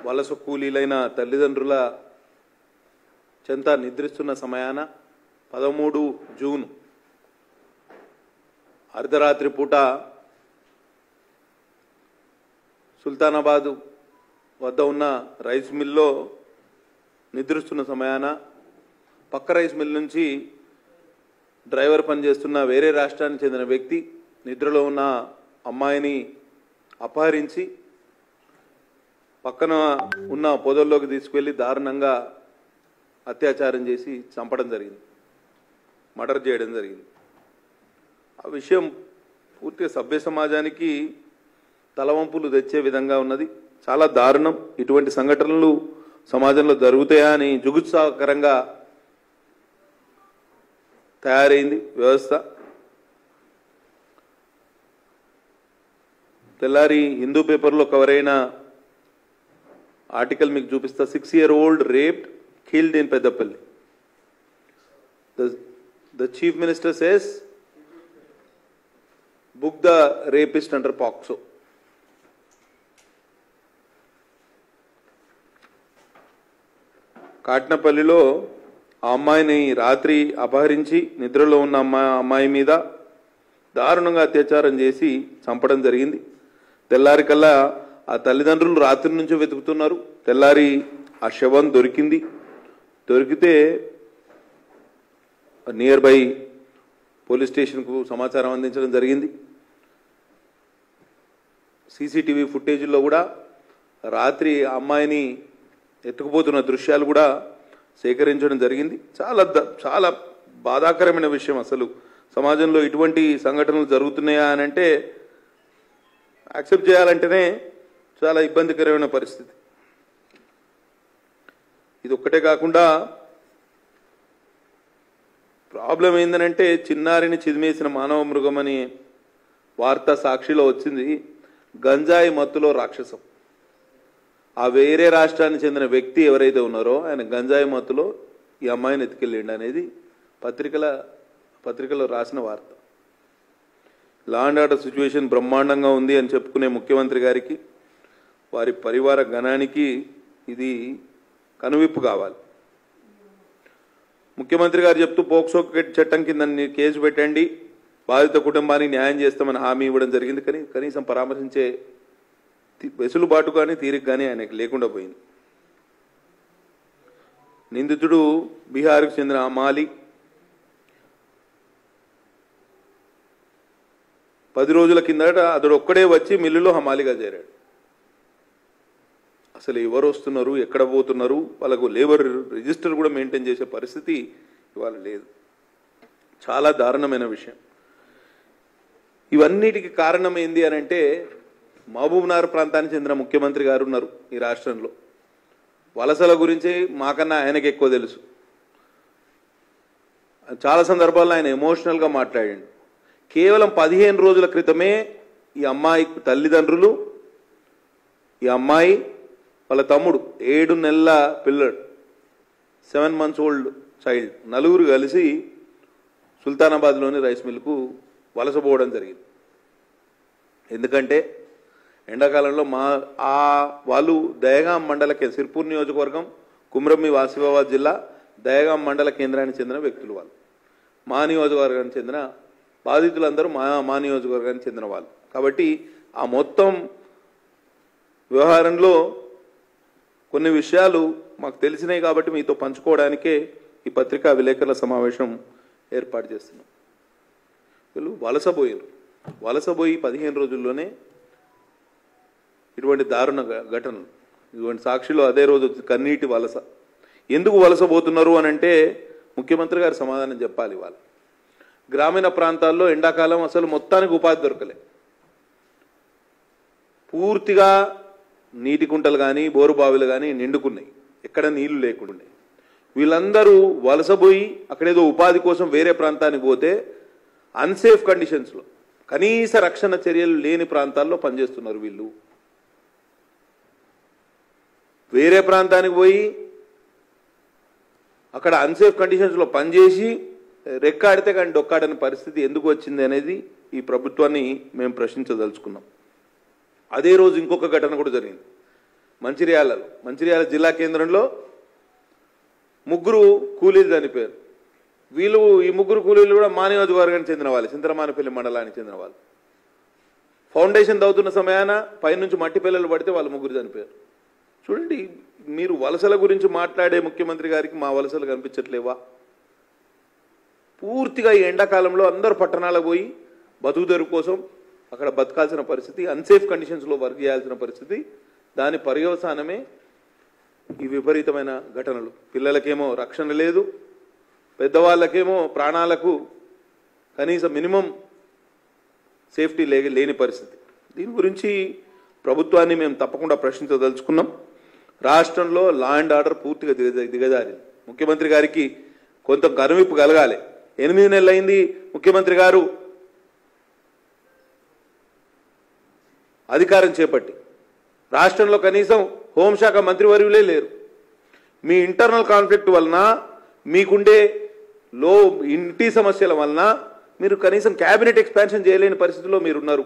వలస కూలీలైన తల్లిదండ్రుల చెంత నిద్రిస్తున్న సమయాన పదమూడు జూన్ అర్ధరాత్రి పూట సుల్తానాబాదు వద్ద ఉన్న రైస్ మిల్లో నిద్రిస్తున్న సమయాన పక్క రైస్ మిల్ నుంచి డ్రైవర్ పనిచేస్తున్న వేరే రాష్ట్రానికి చెందిన వ్యక్తి నిద్రలో ఉన్న అమ్మాయిని అపహరించి పక్కన ఉన్న పొదల్లోకి తీసుకెళ్లి దారుణంగా అత్యాచారం చేసి చంపడం జరిగింది మర్డర్ చేయడం జరిగింది ఆ విషయం పూర్తిగా సభ్య సమాజానికి తలవంపులు తెచ్చే విధంగా ఉన్నది చాలా దారుణం ఇటువంటి సంఘటనలు సమాజంలో జరుగుతాయా అని జుగుత్సాకరంగా తయారైంది వ్యవస్థ తెల్లారి హిందూ పేపర్లో కవర్ అయిన ఆర్టికల్ మీకు చూపిస్తా six year old raped killed in Peddapalli the chief minister says book the rapist under POCSO కాట్నపల్లిలో ఆ అమ్మాయిని రాత్రి అపహరించి నిద్రలో ఉన్న అమ్మాయి అమ్మాయి మీద దారుణంగా అత్యాచారం చేసి చంపడం జరిగింది తెల్లారి కల్లా ఆ తల్లిదండ్రులు రాత్రి నుంచి వెతుకుతున్నారు తెల్లారి ఆ శవం దొరికింది దొరికితే నియర్ బై పోలీస్ స్టేషన్కు సమాచారం అందించడం జరిగింది సీసీటీవీ ఫుటేజ్లో కూడా రాత్రి ఆ అమ్మాయిని ఎత్తుకుపోతున్న దృశ్యాలు కూడా సేకరించడం జరిగింది చాలా ద- చాలా బాధాకరమైన విషయం అసలు సమాజంలో ఇటువంటి సంఘటనలు జరుగుతున్నాయా అని అంటే యాక్సెప్ట్ చేయాలంటేనే చాలా ఇబ్బందికరమైన పరిస్థితి ఇది ఒక్కటే కాకుండా ప్రాబ్లం ఏందనంటే చిన్నారిని చిదిమేసిన మానవ మృగం అని వార్త సాక్షిలో వచ్చింది గంజాయి మత్తులో రాక్షసం ఆ వేరే రాష్ట్రానికి చెందిన వ్యక్తి ఎవరైతే ఉన్నారో ఆయన గంజాయి మత్తులో ఈ అమ్మాయిని ఎత్తుకెళ్ళిండి అనేది పత్రికల పత్రికలో రాసిన వార్త లా అండ్ ఆర్డర్ సిచ్యువేషన్ బ్రహ్మాండంగా ఉంది అని చెప్పుకునే ముఖ్యమంత్రి గారికి వారి పరివార గణానికి ఇది కనువిప్పు కావాలి ముఖ్యమంత్రి గారు చెప్తూ పోక్సో చట్టం కింద ని- కేసు పెట్టండి బాధిత కుటుంబానికి న్యాయం చేస్తామని హామీ ఇవ్వడం జరిగింది కానీ కనీసం పరామర్శించే తి- వెసులుబాటు కానీ తీరిక కానీ ఆయనకి లేకుండా పోయింది నిందితుడు బీహార్కు చెందిన అమాలి పది రోజుల కిందట అతడు ఒక్కడే వచ్చి మిల్లులో హమాలిగా చేరాడు అసలు ఎవరు వస్తున్నారు ఎక్కడ పోతున్నారు వాళ్ళకు లేబర్ రిజిస్టర్ కూడా మెయింటైన్ చేసే పరిస్థితి ఇవాళ లేదు చాలా దారుణమైన విషయం ఇవన్నిటికి కారణం ఏంది అని అంటే మహబూబ్నగర్ ప్రాంతానికి చెందిన ముఖ్యమంత్రి గారు ఉన్నారు ఈ రాష్ట్రంలో వలసల గురించి మాకన్నా ఆయనకి ఎక్కువ తెలుసు చాలా సందర్భాల్లో ఆయన ఎమోషనల్గా మాట్లాడండి కేవలం పదిహేను రోజుల క్రితమే ఈ అమ్మాయి తల్లిదండ్రులు ఈ అమ్మాయి వాళ్ళ తమ్ముడు ఏడు నెలల పిల్లడు సెవెన్ మంత్స్ ఓల్డ్ చైల్డ్ నలుగురు కలిసి సుల్తానాబాద్లోని రైస్ మిల్కు వలసపోవడం జరిగింది ఎందుకంటే ఎండాకాలంలో మా ఆ వాళ్ళు దయగాం మండల కే- సిర్పూర్ నియోజకవర్గం కుమ్రమ్మి వాసిఫాబాద్ జిల్లా దయగాం మండల కేంద్రానికి చెందిన వ్యక్తులు వాళ్ళు మా నియోజకవర్గానికి చెందిన బాధితులందరూ మా మా నియోజకవర్గానికి చెందిన వాళ్ళు కాబట్టి ఆ మొత్తం వ్యవహారంలో కొన్ని విషయాలు మాకు తెలిసినాయి కాబట్టి మీతో పంచుకోవడానికే ఈ పత్రికా విలేకరుల సమావేశం ఏర్పాటు చేస్తున్నాం వీళ్ళు వలసపోయారు వలసపోయి పదిహేను రోజుల్లోనే ఇటువంటి దారుణ ఘ- ఘటనలు ఇటువంటి సాక్షిలో అదే రోజు కన్నీటి వలస ఎందుకు వలసపోతున్నారు అని అంటే ముఖ్యమంత్రి గారు సమాధానం చెప్పాలి వాళ్ళు గ్రామీణ ప్రాంతాల్లో ఎండాకాలం అసలు మొత్తానికి ఉపాధి దొరకలే పూర్తిగా నీటి కుంటలు కానీ బోరు బావిలు కానీ నిండుకున్నాయి ఎక్కడ నీళ్లు లేకుండా వీళ్ళందరూ వలసపోయి అక్కడేదో ఉపాధి కోసం వేరే ప్రాంతానికి పోతే అన్సేఫ్ కండిషన్స్లో కనీస రక్షణ చర్యలు లేని ప్రాంతాల్లో పనిచేస్తున్నారు వీళ్ళు వేరే ప్రాంతానికి పోయి అక్కడ అన్సేఫ్ కండిషన్స్లో పనిచేసి రెక్కాడితే కానీ డొక్కాడని పరిస్థితి ఎందుకు వచ్చింది అనేది ఈ ప్రభుత్వాన్ని మేము ప్రశ్నించదలుచుకున్నాం అదే రోజు ఇంకొక ఘటన కూడా జరిగింది మంచిర్యాలలో మంచిర్యాల జిల్లా కేంద్రంలో ముగ్గురు కూలీలు చనిపోయారు వీళ్ళు ఈ ముగ్గురు కూలీలు కూడా మానవవర్గానికి చెందిన వాళ్ళు చింతరమానపల్లి మండలానికి చెందిన వాళ్ళు ఫౌండేషన్ తవ్వుతున్న సమయాన పైనుంచి మట్టి పిల్లలు పడితే వాళ్ళు ముగ్గురు చనిపోయారు చూడండి మీరు వలసల గురించి మాట్లాడే ముఖ్యమంత్రి గారికి మా వలసలు కనిపించట్లేవా పూర్తిగా ఈ ఎండాకాలంలో అందరూ పట్టణాలకు పోయి బతుకుదెరువు కోసం అక్కడ బతకాల్సిన పరిస్థితి అన్సేఫ్ కండిషన్స్లో వర్క్ చేయాల్సిన పరిస్థితి దాని పర్యవసానమే ఈ విపరీతమైన ఘటనలు పిల్లలకేమో రక్షణ లేదు పెద్దవాళ్ళకేమో ప్రాణాలకు కనీసం మినిమం సేఫ్టీ లే లేని పరిస్థితి దీని గురించి ప్రభుత్వాన్ని మేము తప్పకుండా ప్రశ్నించదలుచుకున్నాం రాష్ట్రంలో లా అండ్ ఆర్డర్ పూర్తిగా దిగజా దిగజారింది ముఖ్యమంత్రి గారికి కొంత కనువిప్పు కలగాలి ఎనిమిది నెలలైంది ముఖ్యమంత్రి గారు అధికారం చేపట్టి రాష్ట్రంలో కనీసం హోంశాఖ మంత్రివర్యులే లేరు మీ ఇంటర్నల్ కాన్ఫ్లిక్ట్ వలన మీకుండే లో ఇంటి సమస్యల వలన మీరు కనీసం క్యాబినెట్ ఎక్స్పాన్షన్ చేయలేని పరిస్థితిలో మీరున్నారు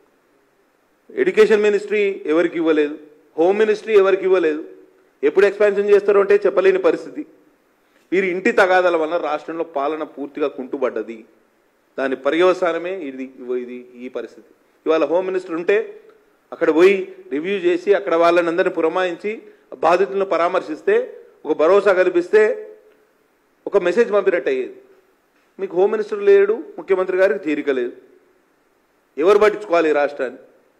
ఎడ్యుకేషన్ మినిస్ట్రీ ఎవరికి ఇవ్వలేదు హోమ్ మినిస్ట్రీ ఎవరికి ఇవ్వలేదు ఎప్పుడు ఎక్స్పాన్షన్ చేస్తారో అంటే చెప్పలేని పరిస్థితి వీరి ఇంటి తగాదాల వలన రాష్ట్రంలో పాలన పూర్తిగా కుంటుపడ్డది దాని పర్యవసానమే ఇది ఇది ఈ పరిస్థితి ఇవాళ హోమ్ మినిస్టర్ ఉంటే అక్కడ పోయి రివ్యూ చేసి అక్కడ వాళ్ళని అందరిని పురమాయించి బాధితులను పరామర్శిస్తే ఒక భరోసా కల్పిస్తే ఒక మెసేజ్ పంపినట్టు అయ్యేది మీకు హోమ్ మినిస్టర్ లేడు ముఖ్యమంత్రి గారికి తీరిక లేదు ఎవరు పట్టించుకోవాలి ఈ రాష్ట్రాన్ని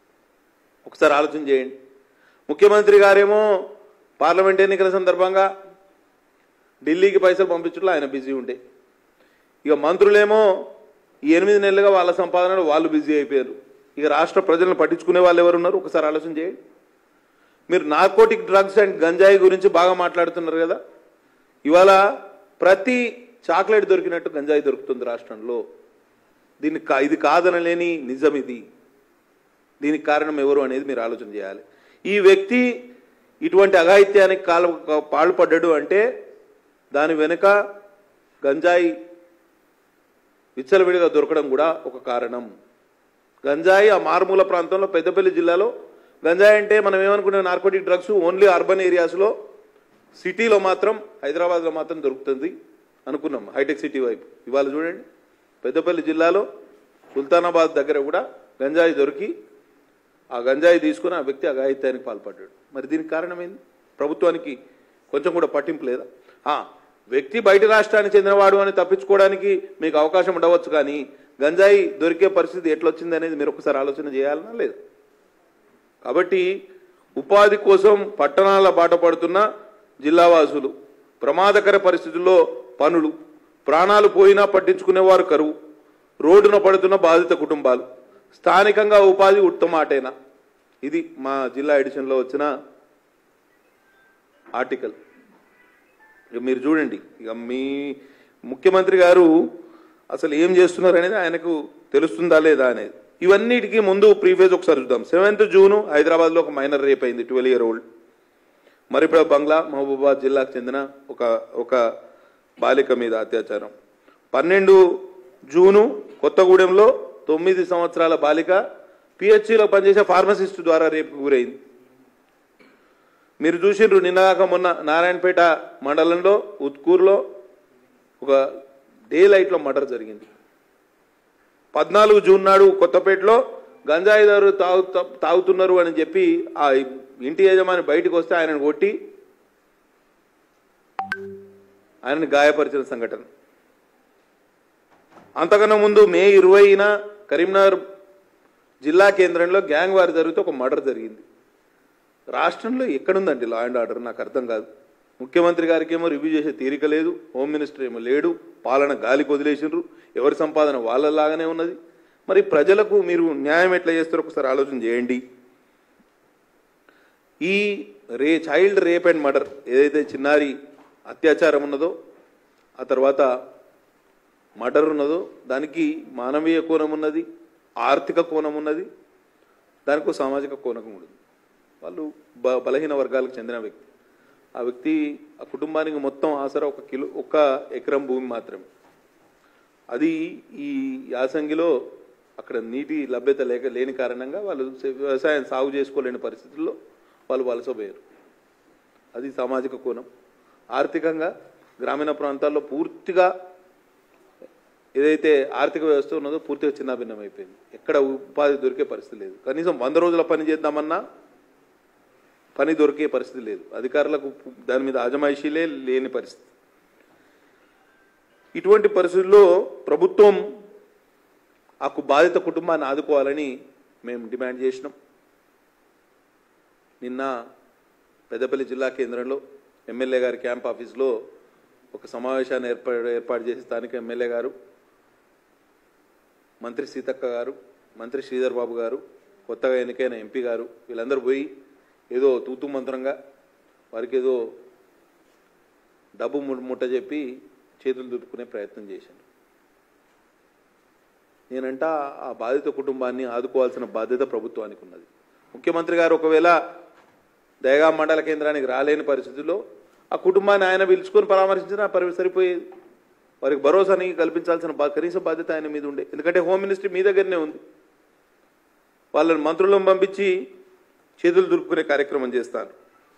ఒకసారి ఆలోచన చేయండి ముఖ్యమంత్రి గారేమో పార్లమెంట్ ఎన్నికల సందర్భంగా ఢిల్లీకి పైసలు పంపించడంలో ఆయన బిజీ ఉండే ఇక మంత్రులేమో ఈ ఎనిమిది నెలలుగా వాళ్ళ సంపాదనలో వాళ్ళు బిజీ అయిపోయారు ఇక రాష్ట్ర ప్రజలను పట్టించుకునే వాళ్ళు ఎవరు ఉన్నారు ఒకసారి ఆలోచన చేయండి మీరు నార్కోటిక్ డ్రగ్స్ అండ్ గంజాయి గురించి బాగా మాట్లాడుతున్నారు కదా ఇవాళ ప్రతి చాక్లెట్ దొరికినట్టు గంజాయి దొరుకుతుంది రాష్ట్రంలో దీన్ని కా- ఇది కాదనలేని నిజం ఇది దీనికి కారణం ఎవరు అనేది మీరు ఆలోచన చేయాలి ఈ వ్యక్తి ఇటువంటి అఘాయిత్యానికి కాలు పాల్పడ్డాడు అంటే దాని వెనుక గంజాయి విచ్చలవిడిగా దొరకడం కూడా ఒక కారణం గంజాయి ఆ మారుమూల ప్రాంతంలో పెద్దపల్లి జిల్లాలో గంజాయి అంటే మనం ఏమనుకునే నార్కోటిక్ డ్రగ్స్ ఓన్లీ అర్బన్ ఏరియాస్లో సిటీలో మాత్రం హైదరాబాద్లో మాత్రం దొరుకుతుంది అనుకున్నాం హైటెక్ సిటీ వైపు ఇవాళ చూడండి పెద్దపల్లి జిల్లాలో సుల్తానాబాద్ దగ్గర కూడా గంజాయి దొరికి ఆ గంజాయి తీసుకుని ఆ వ్యక్తి అఘాయిత్యానికి పాల్పడ్డాడు మరి దీనికి కారణం ఏంది ప్రభుత్వానికి కొంచెం కూడా పట్టింపు లేదా ఆ, వ్యక్తి బయట రాష్ట్రానికి చెందినవాడు అని తప్పించుకోవడానికి మీకు అవకాశం ఉండవచ్చు కానీ గంజాయి దొరికే పరిస్థితి ఎట్లొచ్చింది అనేది మీరు ఒకసారి ఆలోచన చేయాలనా లేదు కాబట్టి ఉపాధి కోసం పట్టణాల బాట పడుతున్న జిల్లావాసులు ప్రమాదకర పరిస్థితుల్లో పనులు ప్రాణాలు పోయినా పట్టించుకునేవారు కరువు రోడ్డున పడుతున్న బాధిత కుటుంబాలు స్థానికంగా ఉపాధి ఉత్తమాటేనా ఇది మా జిల్లా ఎడిషన్లో వచ్చిన ఆర్టికల్ ఇక మీరు చూడండి ఇక మీ ముఖ్యమంత్రి గారు అసలు ఏం చేస్తున్నారు అనేది ఆయనకు తెలుస్తుందా లేదా అనేది ఇవన్నిటికీ ముందు ప్రీఫేజ్ ఒకసారి చూద్దాం సెవెంత్ జూన్ హైదరాబాద్లో ఒక మైనర్ రేప్ అయింది twelve year old Maripeda Bangla Mahabubabad జిల్లాకు చెందిన ఒక ఒక బాలిక మీద అత్యాచారం పన్నెండు జూను కొత్తగూడెంలో తొమ్మిది సంవత్సరాల బాలిక పిహెచ్సిలో పనిచేసే ఫార్మసిస్ట్ ద్వారా రేపుకు గురైంది మీరు చూసిండ్రు నిన్నగాక మొన్న నారాయణపేట మండలంలో ఉత్కూరులో ఒక డే లైట్లో మర్డర్ జరిగింది పద్నాలుగు జూన్ నాడు కొత్తపేటలో గంజాయి దారు తాగు తాగుతున్నారు అని చెప్పి ఆ ఇంటి యజమాని బయటకు వస్తే ఆయనను కొట్టి ఆయనను గాయపరిచిన సంఘటన అంతకన్నా ముందు మే ఇరవైన కరీంనగర్ జిల్లా కేంద్రంలో గ్యాంగ్ వార్ జరిగితే ఒక మర్డర్ జరిగింది రాష్ట్రంలో ఎక్కడుందండి లా అండ్ ఆర్డర్ నాకు అర్థం కాదు ముఖ్యమంత్రి గారికి ఏమో రివ్యూ చేసే తీరిక లేదు హోమ్ మినిస్టర్ ఏమో లేడు పాలన గాలికి వదిలేసిండ్రు ఎవరి సంపాదన వాళ్ళలాగానే ఉన్నది మరి ప్రజలకు మీరు న్యాయం ఎట్లా చేస్తారో ఒకసారి ఆలోచన చేయండి ఈ రే చైల్డ్ రేప్ అండ్ మర్డర్ ఏదైతే చిన్నారి అత్యాచారం ఉన్నదో ఆ తర్వాత మర్డర్ ఉన్నదో దానికి మానవీయ కోణం ఉన్నది ఆర్థిక కోణం ఉన్నది దానికి ఒక సామాజిక కోణం ఉన్నది వాళ్ళు బ బలహీన వర్గాలకు చెందిన వ్యక్తి ఆ వ్యక్తి ఆ కుటుంబానికి మొత్తం ఆసరా ఒక కిలో ఒక ఎకరం భూమి మాత్రమే అది ఈ యాసంగిలో అక్కడ నీటి లభ్యత లేక లేని కారణంగా వాళ్ళు వ్యవసాయం సాగు చేసుకోలేని పరిస్థితుల్లో వాళ్ళు వలసపోయారు అది సామాజిక కోణం ఆర్థికంగా గ్రామీణ ప్రాంతాల్లో పూర్తిగా ఏదైతే ఆర్థిక వ్యవస్థ ఉన్నదో పూర్తిగా చిన్నాభిన్నం అయిపోయింది ఎక్కడ ఉపాధి దొరికే పరిస్థితి లేదు కనీసం వంద రోజుల పని చేద్దామన్నా పని దొరికే పరిస్థితి లేదు అధికారులకు దాని మీద అజమాయిషీలే లేని పరిస్థితి ఇటువంటి పరిస్థితుల్లో ప్రభుత్వం ఆ కు- బాధిత కుటుంబాన్ని ఆదుకోవాలని మేము డిమాండ్ చేసినాం నిన్న పెద్దపల్లి జిల్లా కేంద్రంలో ఎమ్మెల్యే గారి క్యాంప్ ఆఫీస్లో ఒక సమావేశాన్ని ఏర్పాటు ఏర్పాటు చేసి స్థానిక ఎమ్మెల్యే గారు మంత్రి సీతక్క గారు మంత్రి శ్రీధర్ బాబు గారు కొత్తగా ఎన్నికైన ఎంపీ గారు వీళ్ళందరూ పోయి ఏదో తూతు మంత్రంగా వారికి ఏదో డబ్బు ము- ముట్ట చెప్పి చేతులు దులుపుకునే ప్రయత్నం చేశాను నేనంట ఆ బాధిత కుటుంబాన్ని ఆదుకోవాల్సిన బాధ్యత ప్రభుత్వానికి ఉన్నది ముఖ్యమంత్రి గారు ఒకవేళ దయగా మండల కేంద్రానికి రాలేని పరిస్థితుల్లో ఆ కుటుంబాన్ని ఆయన పిలుచుకొని పరామర్శించిన పరి సరిపోయేది వారికి భరోసాని కల్పించాల్సిన బా కనీస బాధ్యత ఆయన మీద ఉండే ఎందుకంటే హోమ్ మినిస్ట్రీ మీ దగ్గరనే ఉంది వాళ్ళని మంత్రులను పంపించి చేతులు దులుపుకునే కార్యక్రమం చేస్తాను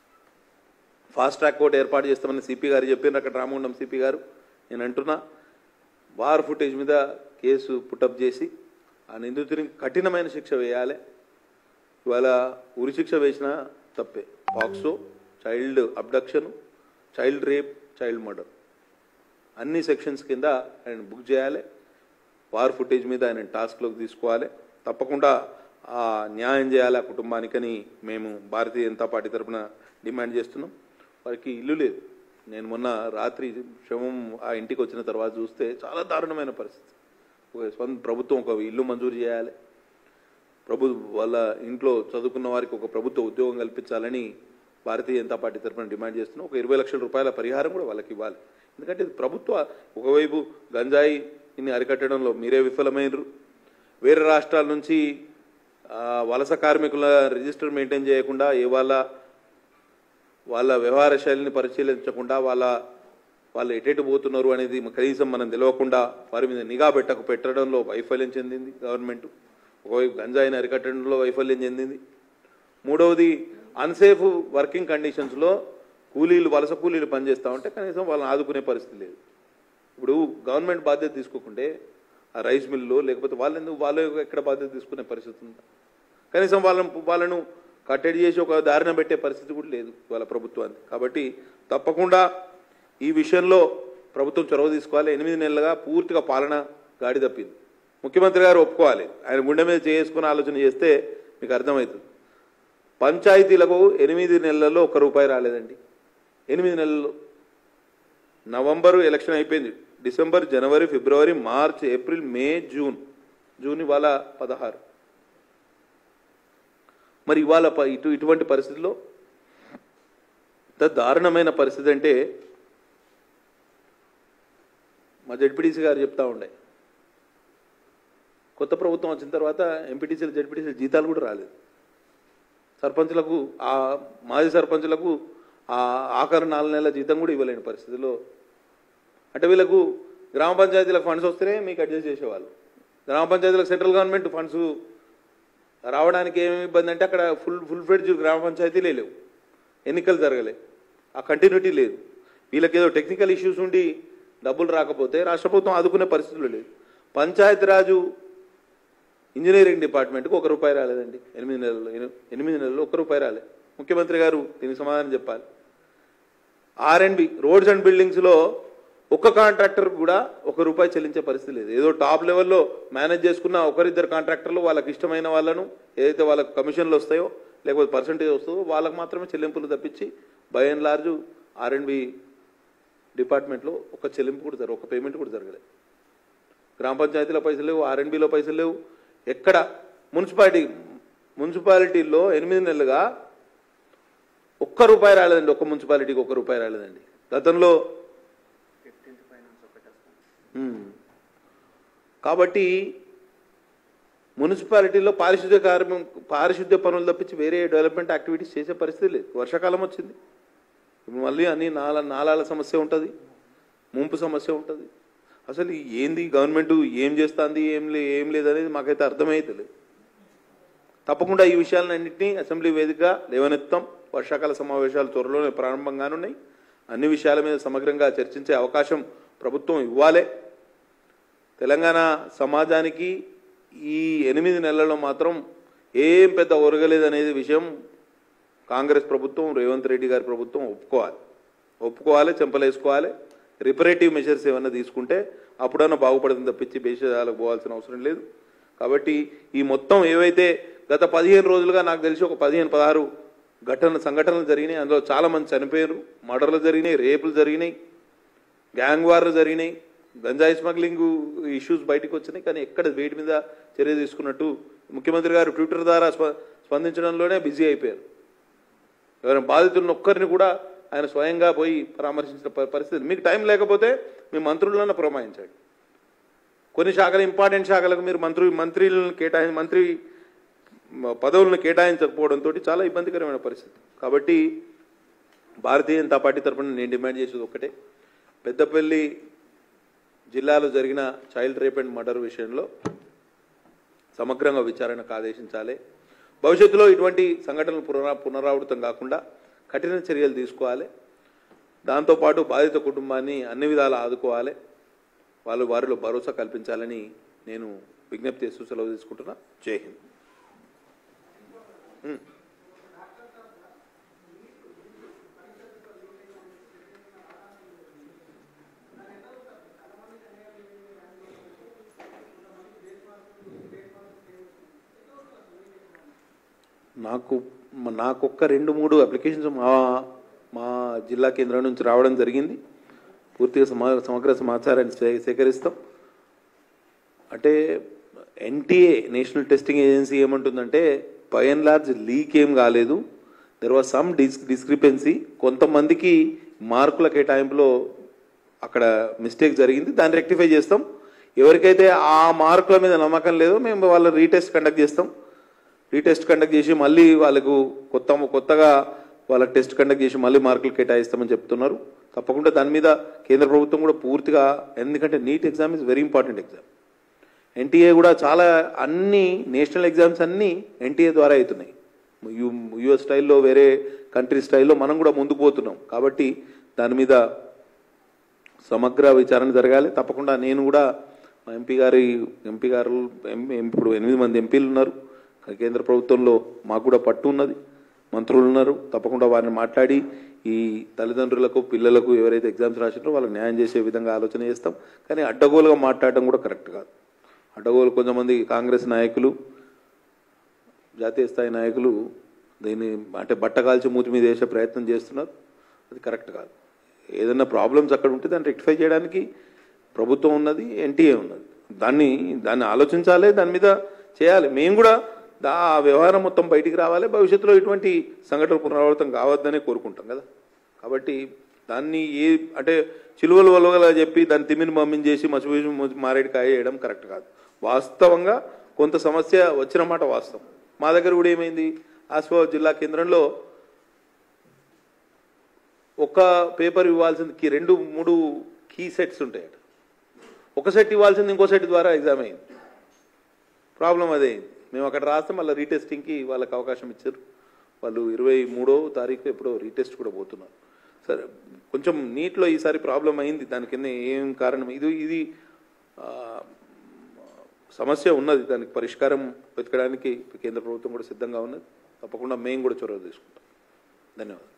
ఫాస్ట్ ట్రాక్ కోర్టు ఏర్పాటు చేస్తామని సిపి గారు చెప్పారు అక్కడ రామగుండం సిపి గారు నేను అంటున్నా వార్ ఫుటేజ్ మీద కేసు పుటప్ చేసి ఆ నిందితునికి కఠినమైన శిక్ష వేయాలి ఇవాళ ఉరి శిక్ష వేసిన తప్పే POCSO child abduction child rape child murder అన్ని సెక్షన్స్ కింద ఆయన బుక్ చేయాలి వార్ ఫుటేజ్ మీద ఆయన టాస్క్లోకి తీసుకోవాలి తప్పకుండా ఆ న్యాయం చేయాలి ఆ కుటుంబానికని మేము భారతీయ జనతా పార్టీ తరఫున డిమాండ్ చేస్తున్నాం వారికి ఇల్లు లేదు నేను మొన్న రాత్రి శవం ఆ ఇంటికి వచ్చిన తర్వాత చూస్తే చాలా దారుణమైన పరిస్థితి ఒక స్వంత ప్రభుత్వం ఒక ఇల్లు మంజూరు చేయాలి ప్రభు వాళ్ళ ఇంట్లో చదువుకున్న వారికి ఒక ప్రభుత్వ ఉద్యోగం కల్పించాలని భారతీయ జనతా పార్టీ తరఫున డిమాండ్ చేస్తున్నాం ఒక ఇరవై లక్షల రూపాయల పరిహారం కూడా వాళ్ళకి ఇవ్వాలి ఎందుకంటే ఇది ప్రభుత్వ ఒకవైపు గంజాయి ఇన్ని అరికట్టడంలో మీరే విఫలమైనరు వేరే రాష్ట్రాల నుంచి ఆ, వలస కార్మికుల రిజిస్టర్ మెయింటైన్ చేయకుండా ఇవాళ వాళ్ళ వ్యవహార శైలిని పరిశీలించకుండా వాళ్ళ వాళ్ళు ఎటెటు పోతున్నారు అనేది కనీసం మనం తెలియకుండా వారి మీద నిఘా పెట్టక పెట్టడంలో వైఫల్యం చెందింది గవర్నమెంట్ ఒకవైపు గంజాయిని అరికట్టడంలో వైఫల్యం చెందింది మూడవది అన్సేఫ్ వర్కింగ్ కండిషన్స్లో కూలీలు వలస కూలీలు పనిచేస్తూ ఉంటే కనీసం వాళ్ళని ఆదుకునే పరిస్థితి లేదు ఇప్పుడు గవర్నమెంట్ బాధ్యత తీసుకోకుంటే ఆ రైస్ మిల్లు లేకపోతే వాళ్ళు ఎందుకు వాళ్ళు ఎక్కడ బాధ్యత తీసుకునే పరిస్థితి ఉందా కనీసం వాళ్ళను వాళ్ళను కట్టడి చేసి ఒక దారిన పెట్టే పరిస్థితి కూడా లేదు వాళ్ళ ప్రభుత్వానికి కాబట్టి తప్పకుండా ఈ విషయంలో ప్రభుత్వం చొరవ తీసుకోవాలి ఎనిమిది నెలలుగా పూర్తిగా పాలన గాడి తప్పింది ముఖ్యమంత్రి గారు ఒప్పుకోవాలి ఆయన గుండె మీద చేసుకుని ఆలోచన చేస్తే మీకు అర్థమవుతుంది పంచాయతీలకు ఎనిమిది నెలల్లో ఒక్క రూపాయి రాలేదండి ఎనిమిది నెలల్లో నవంబరు ఎలక్షన్ అయిపోయింది డిసెంబర్ జనవరి ఫిబ్రవరి March April May June June ఇవాళ పదహారు మరి ఇవాళ ప- ఇటు ఇటువంటి పరిస్థితుల్లో ఇంత దారుణమైన పరిస్థితి అంటే మా జడ్పీటీసీ గారు చెప్తా ఉండే కొత్త ప్రభుత్వం వచ్చిన తర్వాత ఎంపీటీసీలు జడ్పీటీసీలు జీతాలు కూడా రాలేదు సర్పంచులకు ఆ మాజీ సర్పంచులకు ఆ ఆఖరి నాలుగు నెలల జీతం కూడా ఇవ్వలేని పరిస్థితిలో అంటే వీళ్ళకు గ్రామ పంచాయతీలకు ఫండ్స్ వస్తేనే మీకు అడ్జస్ట్ చేసేవాళ్ళు గ్రామ పంచాయతీలకు సెంట్రల్ గవర్నమెంట్ ఫండ్స్ రావడానికి ఏమి ఇబ్బంది అంటే అక్కడ ఫుల్ ఫుల్ ఫ్లెడ్జ్ గ్రామ పంచాయతీలే లేవు ఎన్నికలు జరగలే ఆ కంటిన్యూటీ లేదు వీళ్ళకి ఏదో టెక్నికల్ ఇష్యూస్ ఉండి డబ్బులు రాకపోతే రాష్ట్ర ప్రభుత్వం ఆదుకునే పరిస్థితులు లేదు పంచాయతీరాజు ఇంజనీరింగ్ డిపార్ట్మెంట్కి ఒక రూపాయి రాలేదండి ఎనిమిది నెలల్లో ఎని- ఎనిమిది నెలల్లో ఒక్క రూపాయి రాలే ముఖ్యమంత్రి గారు దీనికి సమాధానం చెప్పాలి R and B roads and బిల్డింగ్స్లో ఒక్క కాంట్రాక్టర్ కూడా ఒక రూపాయి చెల్లించే పరిస్థితి లేదు ఏదో టాప్ లెవెల్లో మేనేజ్ చేసుకున్న ఒకరిద్దరు కాంట్రాక్టర్లు వాళ్ళకి ఇష్టమైన వాళ్ళను ఏదైతే వాళ్ళకి కమిషన్లు వస్తాయో లేకపోతే పర్సంటేజ్ వస్తుందో వాళ్ళకి మాత్రమే చెల్లింపులు తప్పించి by and large R and B డిపార్ట్మెంట్లో ఒక చెల్లింపు కూడా జరగదు ఒక పేమెంట్ కూడా జరగలేదు గ్రామ పంచాయతీలో పైసలు లేవు ఆర్ అండ్ బిలో పైసలు లేవు ఎక్కడ మున్సిపాలిటీ మున్సిపాలిటీల్లో ఎనిమిది నెలలుగా ఒక్క రూపాయి రాలేదండి ఒక్క మున్సిపాలిటీకి ఒక్క రూపాయి రాలేదండి గతంలో ఉమ్. కాబట్టి మున్సిపాలిటీలో పారిశుద్ధ్య కార్యం పారిశుద్ధ్య పనులు తప్పించి వేరే డెవలప్మెంట్ యాక్టివిటీస్ చేసే పరిస్థితి లేదు వర్షాకాలం వచ్చింది ఇప్పుడు మళ్ళీ అన్ని నాల నాలాల సమస్య ఉంటుంది ముంపు సమస్య ఉంటుంది అసలు ఏంది గవర్నమెంట్ ఏం చేస్తుంది ఏం లే ఏం లేదనేది మాకైతే అర్థమైతే లేదు తప్పకుండా ఈ విషయాలన్నింటినీ అసెంబ్లీ వేదికగా లేవనెత్తాం వర్షాకాల సమావేశాలు త్వరలోనే ప్రారంభంగానున్నాయి అన్ని విషయాల మీద సమగ్రంగా చర్చించే అవకాశం ప్రభుత్వం ఇవ్వాలి తెలంగాణ సమాజానికి ఈ ఎనిమిది నెలల్లో మాత్రం ఏం పెద్ద ఒరగలేదనేది విషయం కాంగ్రెస్ ప్రభుత్వం రేవంత్ రెడ్డి గారి ప్రభుత్వం ఒప్పుకోవాలి ఒప్పుకోవాలి చెంపలేసుకోవాలి రిపరేటివ్ మెషర్స్ ఏమైనా తీసుకుంటే అప్పుడన్నా బాగుపడుతుంది తప్పించి భేషజాలకు పోవాల్సిన అవసరం లేదు కాబట్టి ఈ మొత్తం ఏవైతే గత పదిహేను రోజులుగా నాకు తెలిసి ఒక పదిహేను పదహారు ఘటన సంఘటనలు జరిగినాయి అందులో చాలా మంది చనిపోయారు మర్డర్లు జరిగినాయి రేపులు జరిగినాయి గ్యాంగ్ వార్లు జరిగినాయి గంజాయి స్మగ్లింగ్ ఇష్యూస్ బయటకు వచ్చినాయి కానీ ఎక్కడ వేటి మీద చర్య తీసుకున్నట్టు ముఖ్యమంత్రి గారు ట్విట్టర్ ద్వారా స్ప- స్పందించడంలోనే బిజీ అయిపోయారు ఎవరైనా బాధితులను ఒక్కరిని కూడా ఆయన స్వయంగా పోయి పరామర్శించిన ప- పరిస్థితి మీకు టైం లేకపోతే మీ మంత్రులను పురమాయించండి కొన్ని శాఖలు ఇంపార్టెంట్ శాఖలకు మీరు మంత్రి మంత్రులను కేటాయి మంత్రి మ- పదవులను కేటాయించకపోవడంతో చాలా ఇబ్బందికరమైన పరిస్థితి కాబట్టి భారతీయ జనతా పార్టీ తరఫున నేను డిమాండ్ చేసేది ఒకటే పెద్దపల్లి జిల్లాలో జరిగిన చైల్డ్ రేప్ అండ్ మర్డర్ విషయంలో సమగ్రంగా విచారణకు ఆదేశించాలి భవిష్యత్తులో ఇటువంటి సంఘటనలు పునరా పునరావృతం కాకుండా కఠిన చర్యలు తీసుకోవాలి దాంతోపాటు బాధిత కుటుంబాన్ని అన్ని విధాలా ఆదుకోవాలి వాళ్ళు వారిలో భరోసా కల్పించాలని నేను విజ్ఞప్తి చేస్తూ సెలవు తీసుకుంటున్నా జై హింద్ నాకు మ- నాకొక్క రెండు మూడు అప్లికేషన్స్ మా మా జిల్లా కేంద్రం నుంచి రావడం జరిగింది పూర్తిగా సమా సమగ్ర సమాచారాన్ని సే- సేకరిస్తాం అంటే ఎన్టీఏ నేషనల్ టెస్టింగ్ ఏజెన్సీ ఏమంటుందంటే బై అండ్ లార్జ్ లీక్ ఏం కాలేదు there was some dis discrepancy కొంతమందికి మార్కుల కేటాయింపులో అక్కడ మిస్టేక్ జరిగింది దాన్ని రెక్టిఫై చేస్తాం ఎవరికైతే ఆ మార్కుల మీద నమ్మకం లేదో మేము వాళ్ళ రీటెస్ట్ కండక్ట్ చేస్తాం రీటెస్ట్ కండక్ట్ చేసి మళ్ళీ వాళ్ళకు కొత్త కొత్తగా వాళ్ళ టెస్ట్ కండక్ట్ చేసి మళ్ళీ మార్కులు కేటాయిస్తామని చెప్తున్నారు తప్పకుండా దాని మీద కేంద్ర ప్రభుత్వం కూడా పూర్తిగా ఎందుకంటే NEET exam is very important exam NTA కూడా చాలా అన్ని నేషనల్ ఎగ్జామ్స్ అన్ని ఎన్టీఏ ద్వారా అవుతున్నాయి యు యుఎస్ స్టైల్లో వేరే కంట్రీ స్టైల్లో మనం కూడా ముందుకు పోతున్నాం కాబట్టి దాని మీద సమగ్ర విచారణ జరగాలి తప్పకుండా నేను కూడా మా ఎంపీ గారి ఎంపీ గారు ఎం- ఎం- ఇప్పుడు ఎనిమిది మంది ఎంపీలు ఉన్నారు కేంద్ర ప్రభుత్వంలో మాకు కూడా పట్టు ఉన్నది మంత్రులు ఉన్నారు తప్పకుండా వారిని మాట్లాడి ఈ తల్లిదండ్రులకు పిల్లలకు ఎవరైతే ఎగ్జామ్స్ రాసినారో వాళ్ళకి న్యాయం చేసే విధంగా ఆలోచన చేస్తాం కానీ అడ్డగోలుగా మాట్లాడడం కూడా కరెక్ట్ కాదు అడ్డగోలు కొంతమంది కాంగ్రెస్ నాయకులు జాతీయ స్థాయి నాయకులు దీన్ని అంటే బట్ట కాల్చి మూతి మీద వేసే ప్రయత్నం చేస్తున్నారు అది కరెక్ట్ కాదు ఏదైనా ప్రాబ్లమ్స్ అక్కడ ఉంటే దాన్ని రెక్టిఫై చేయడానికి ప్రభుత్వం ఉన్నది ఎన్టీఏ ఉన్నది దాన్ని దాన్ని ఆలోచించాలి దాని మీద చేయాలి మేము కూడా దా ఆ వ్యవహారం మొత్తం బయటికి రావాలి భవిష్యత్తులో ఇటువంటి సంఘటనలు పునరావృతం కావద్దనే కోరుకుంటాం కదా కాబట్టి దాన్ని ఏ అంటే చిలువలు వలవగల చెప్పి దాన్ని తిమ్మిని మమ్మిని చేసి మసిపూసి మారేడుకాయ వేయడం కరెక్ట్ కాదు వాస్తవంగా కొంత సమస్య వచ్చిన మాట వాస్తవం మా దగ్గర కూడా ఏమైంది ఆసిఫాబాద్ జిల్లా కేంద్రంలో ఒక పేపర్ ఇవ్వాల్సింది కి రెండు మూడు కీ సెట్స్ ఉంటాయట ఒక సెట్ ఇవ్వాల్సింది ఇంకో సెట్ ద్వారా ఎగ్జామ్ అయింది ప్రాబ్లం అదే అయింది మేము అక్కడ రాస్తే మళ్ళీ రీటెస్టింగ్కి వాళ్ళకి అవకాశం ఇచ్చారు వాళ్ళు ఇరవై మూడో తారీఖు ఎప్పుడో రీటెస్ట్ కూడా పోతున్నారు సరే కొంచెం నీట్లో ఈసారి ప్రాబ్లం అయింది దాని కింద ఏం కారణం ఇది ఇది ఆ, సమస్య ఉన్నది దానికి పరిష్కారం వెతకడానికి కేంద్ర ప్రభుత్వం కూడా సిద్ధంగా ఉన్నది తప్పకుండా మేము కూడా చొరవ తీసుకుంటాం ధన్యవాదాలు